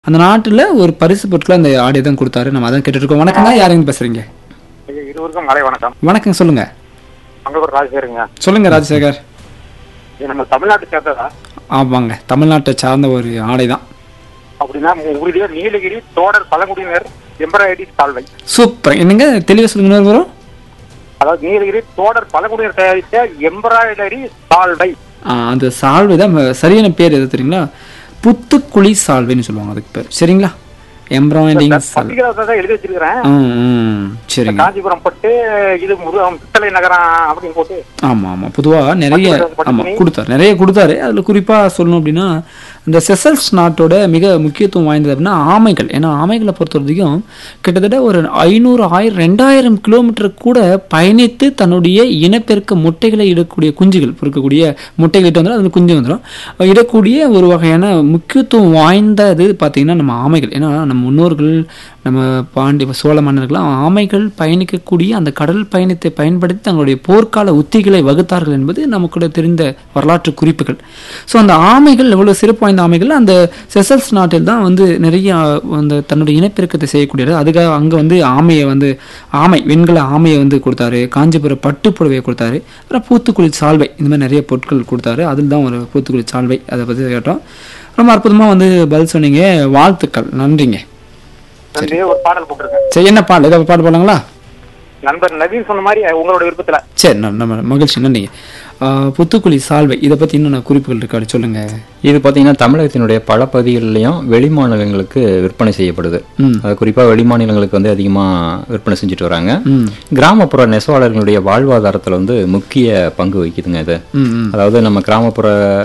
அந்த நாட்டுல ஒரு பரிசு பொருட்களை அந்த ஆடை தான் கொடுத்தாரு நம்ம அதான் கேட்டுட்டு இருக்கோம் வணக்கங்க யாருங்க பேசுறீங்க ஐயா, இருவருக்கும் மலை வணக்கம் வணக்கம் சொல்லுங்க மங்களூர் ராஜசேகருங்க சொல்லுங்க ராஜசேகர் இது நம்ம தமிழ்நாட்டு சேர்ந்ததா ஆமாங்க தமிழ்நாட்டை சார்ந்த ஒரு ஆடை தான் அப்படின்னா உறுதியா நீலகிரி தோடர் பழங்குடியினர் எம்ப்ராய்டரி சால்வை சூப்பர் என்னங்க தெளிவாக சொல்லுங்க இன்னொரு வரும் அதாவது நீலகிரி தோடர் பழங்குடியினர் தயாரித்த எம்ப்ராய்டரி சால்வை ஆ, அந்த சால்வை தான் ம- சரியான பேர் எது தெரியுங்களா புத்துக்குழி சால்வைன்னு சொல்லுவாங்க அதுக்கு பேர் சரிங்களா எம்ப்ராய்டிங் சால்வை பத்திரிகை தான் எழுதி வச்சிருக்கிறேன் ம் ம் சரிங்க காஞ்சிபுரம் பட்டு இது முருகன் பித்தளை நகரம் அப்படின்னு போட்டு ஆமா ஆமா பொதுவா நிறைய பட்டு பட்டு ஆமா துணி. கொடுத்தாரு நிறைய கொடுத்தாரு அதுல குறிப்பா சொல்லணும் அப்படின்னா இந்த செசல்ஸ் நாட்டோட மிக முக்கியத்துவம் வாய்ந்தது அப்படின்னா ஆமைகள் ஏன்னா ஆமைகளை பொறுத்த வரைக்கும் கிட்டத்தட்ட ஒரு ஐநூறு ஆயிரம் ரெண்டாயிரம் கிலோமீட்டர் கூட பயணித்து தன்னுடைய இனப்பெருக்க முட்டைகளை இடக்கூடிய குஞ்சுகள் பொறுக்கக்கூடிய முட்டைகள் இட்டு வந்துடும் அது குஞ்சு வந்துடும் இடக்கூடிய ஒரு வகையான முக்கியத்துவம் வாய்ந்தது பார்த்தீங்கன்னா நம்ம ஆமைகள் ஏன்னா நம்ம முன்னோர்கள் நம்ம பாண்டி சோழ மன்னர்கள்லாம் ஆமைகள் பயணிக்கக்கூடிய அந்த கடல் பயணத்தை பயன்படுத்தி தங்களுடைய போர்க்கால உத்திகளை வகுத்தார்கள் என்பது நமக்கு தெரிந்த வரலாற்று குறிப்புகள் ஸோ அந்த ஆமைகள் எவ்வளோ சிறப்பு வாய்ந்த ஆமைகள் அந்த செசல்ஸ் நாட்டில் தான் வந்து நிறைய அந்த தன்னுடைய இனப்பெருக்கத்தை செய்யக்கூடியது அதுக்காக அங்கே வந்து ஆமையை வந்து ஆமை வெண்கல ஆமையை வந்து கொடுத்தாரு காஞ்சிபுர பட்டு புடவையை கொடுத்தாரு அப்புறம் பூத்துக்குழி சால்வை இந்த மாதிரி நிறைய பொருட்கள் கொடுத்தாரு அதில் தான் ஒரு பூத்துக்குழி சால்வை அதை பற்றி கேட்டோம் ரொம்ப அற்புதமாக வந்து பதில் சொன்னீங்க வாழ்த்துக்கள் நன்றிங்க நன்றி ஒரு பாடல் போட்டிருக்கேன் சரி என்ன பாடல் ஏதாவது பாட்டு போடலாங்களா நண்பர் நவீன் சொன்ன மாதிரி உங்களோட விருப்பத்துல சரி ந- நம்ம மகிழ்ச்சி நன்றிங்க ஆஹ் புத்துக்குழி சால்வை இதை பற்றி இன்னும் குறிப்புகள் இருக்காரு சொல்லுங்க இது பார்த்தீங்கன்னா தமிழகத்தினுடைய பல பகுதிகளிலையும் வெளிமாநிலங்களுக்கு விற்பனை செய்யப்படுது ம். அது குறிப்பாக வெளிமாநிலங்களுக்கு வந்து அதிகமாக விற்பனை செஞ்சுட்டு வராங்க ம் கிராமப்புற நெசவாளர்களுடைய வாழ்வாதாரத்தில் வந்து முக்கிய பங்கு வகிக்குதுங்க இது ம் ம் அதாவது நம்ம கிராமப்புற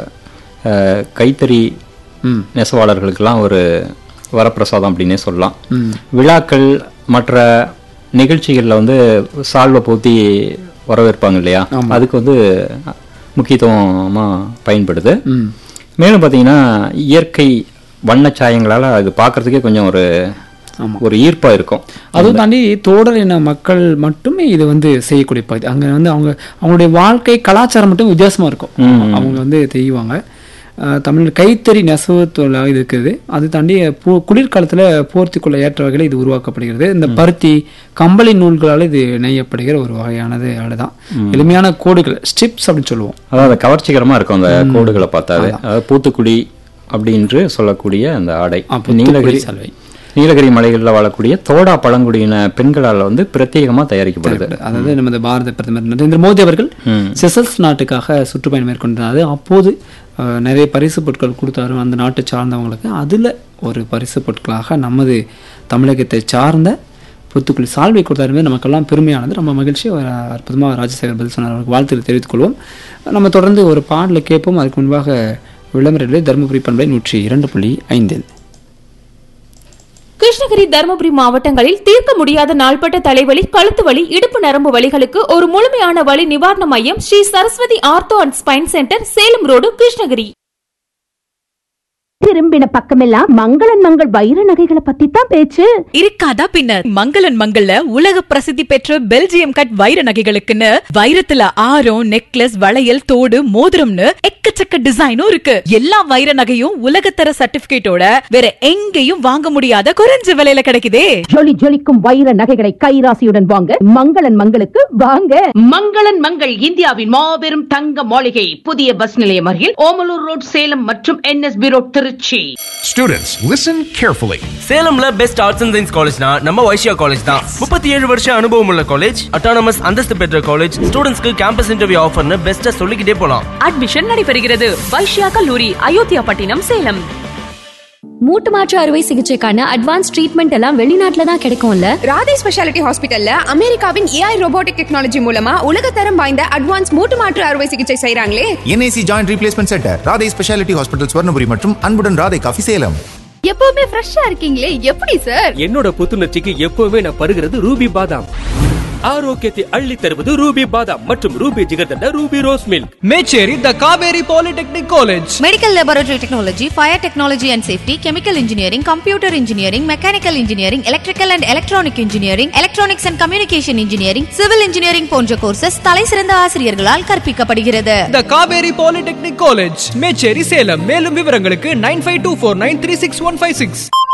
அஹ், கைத்தறி ம் நெசவாளர்களுக்கெல்லாம் ஒரு வரப்பிரசாதம் அப்படின்னே சொல்லலாம் ம் விழாக்கள் மற்ற நிகழ்ச்சிகளில் வந்து சால்வை போத்தி வரவேற்பாங்க இல்லையா அதுக்கு வந்து முக்கியத்துவமாக பயன்படுது ம் மேலும் பார்த்தீங்கன்னா இயற்கை வண்ணச்சாயங்களால் அது பார்க்கறதுக்கே கொஞ்சம் ஒரு ஒரு ஈர்ப்பா இருக்கும் அதுவும் தாண்டி தோடர் இன மக்கள் மட்டுமே இது வந்து செய்யக்கூடிய பகுதி அங்க வந்து அவங்க அவங்களுடைய வாழ்க்கை கலாச்சாரம் மட்டும் வித்தியாசமா இருக்கும் அவங்க வந்து செய்வாங்க அஹ், தமிழ் கைத்தறி நெசவு தொழிலாக இது இருக்குது அது தாண்டி பூ குளிர்காலத்தில் போர்த்திக்கொள்ள ஏற்ற வகையில் இது உருவாக்கப்படுகிறது இந்த பருத்தி கம்பளி நூல்களால் இது நெய்யப்படுகிற ஒரு வகையானது அதுதான் எளிமையான கோடுகள் ஸ்ட்ரிப்ஸ் அப்படின்னு சொல்லுவோம் அதாவது கவர்ச்சிகரமா இருக்கும் அந்த கோடுகளை பார்த்தாவே அதாவது பூத்துக்குடி அப்படின்று சொல்லக்கூடிய அந்த ஆடை ஆ, புத்துக்குடி நீலகிரி சால்வை. நீலகிரி மலைகளில் வாழக்கூடிய தோடா பழங்குடியின பெண்களால் வந்து பிரத்யேகமா தயாரிக்கப்படுது அதாவது நமது பாரத பிரதமர் நரேந்திர மோடி அவர்கள் ம். செசல்ஸ் நாட்டுக்காக சுற்றுப்பயணம் மேற்கொண்டாரு அப்போது அஹ், நிறைய பரிசு பொருட்கள் கொடுத்தாரு அந்த நாட்டை சார்ந்தவங்களுக்கு அதுல ஒரு பரிசு பொருட்களாக நமது தமிழகத்தை சார்ந்த புத்துக்குழி சால்வை கொடுத்தாரு நமக்கெல்லாம் பெருமையானது ரொம்ப மகிழ்ச்சி ஒரு அற்புதமாக ராஜசேகர் பதில் சொன்னார் அவருக்கு வாழ்த்துக்களை தெரிவித்துக் கொள்வோம் நம்ம தொடர்ந்து ஒரு பாடலை கேட்போம் அதுக்கு முன்பாக விளம்பர தருமபுரி பண்பை நூற்றி இரண்டு புள்ளி ஐந்தில் கிருஷ்ணகிரி தருமபுரி மாவட்டங்களில் தீர்க்க முடியாத நாள்பட்ட தலைவலி கழுத்து வலி இடுப்பு நரம்பு வலிகளுக்கு ஒரு முழுமையான வலி நிவாரண மையம் Sri Saraswathi ortho and spine centre Salem road Krishnagiri திரும்பின பக்கமெல்லாம் மங்களன் மங்கள் வைர நகைகளை பத்தி தான் பேச்சு இருக்காதா பின்ன மங்களன் மங்கள்ல உலக பிரசித்தி பெற்ற பெல்ஜியம் கட் வைர நகைகளுக்குன்னு வைரத்துல ஆரம் நெக்லஸ் வளையல் தோடு மோதிரம்னு எக்கச்சக்க டிசைனும் இருக்கு எல்லா வைர நகையும் உலகத்தர சர்டிபிகேட்டோட வேற எங்கேயும் வாங்க முடியாத குறைஞ்ச விலையில கிடைக்குதே ஜொலி ஜொலிக்கும் வைர நகைகளை கைராசியுடன் வாங்க மங்களன் மங்களுக்கு வாங்க மங்களன் மங்கள் இந்தியாவின் மாபெரும் தங்க மாளிகை புதிய பஸ் நிலையம் அருகில் ஓமலூர் ரோட் சேலம் மற்றும் NSB road Trichy Students, listen carefully. சேலம்ல பெஸ்ட் ஆர்ட்ஸ் அண்ட் சயின்ஸ் காலேஜ்னா நம்ம வைஷ்யா காலேஜ் தான் முப்பத்தி ஏழு வருஷம் அனுபவம் உள்ள காலேஜ் அட்டானமஸ் அந்தஸ்து பெற்ற காலேஜ் ஸ்டூடெண்ட்ஸ்க்கு கேம்பஸ் இன்டர்வியூ ஆஃபர்னு பெஸ்ட்டா சொல்லிக்கிட்டே போலாம் அட்மிஷன் நடைபெறுகிறது வைஷ்யா கல்லூரி அயோத்தியா பட்டினம் சேலம் மூட்டு மாற்று அறுவை சிகிச்சைக்கான அட்வான்ஸ் ட்ரீட்மெண்ட் எல்லாம் வெளிநாட்டுல தான் கிடைக்கும்ல ராதே ஸ்பெஷாலிட்டி ஹாஸ்பிட்டல்ல அமெரிக்காவின் ஏஐ ரோபோட்டிக் டெக்னாலஜி மூலமா உலகத்தரம் வாய்ந்த அட்வான்ஸ் மூட்டு மாற்று அறுவை சிகிச்சை செய்றாங்களே NAC Joint Replacement Center, Radhe speciality hospital Swarnapuri மற்றும் அன்புடன் ராதே காஃபி சேலம் எப்பவுமே ஃப்ரெஷ்ஷா இருக்கீங்களே எப்படி சார் என்னோட புத்துணர்ச்சிக்கு எப்பவுமே நான் பருகிறது ரூபி பாதாம் ஆரோக்கியத்தை அள்ளி தருவது ரூபி பாதாம் மற்றும் Ruby jigarthanda Ruby rose milk Mecheri the Kaveri polytechnic college medical laboratory technology fire technology and safety chemical engineering computer engineering mechanical engineering electrical and electronic engineering electronics and communication engineering civil engineering போன்ற courses தலைசிறந்த ஆசிரியர்களால் கற்பிக்கப்படுகிறது the Kaveri polytechnic college Mecheri Salem மேலும் விவரங்களுக்கு nine five two four nine three six one five six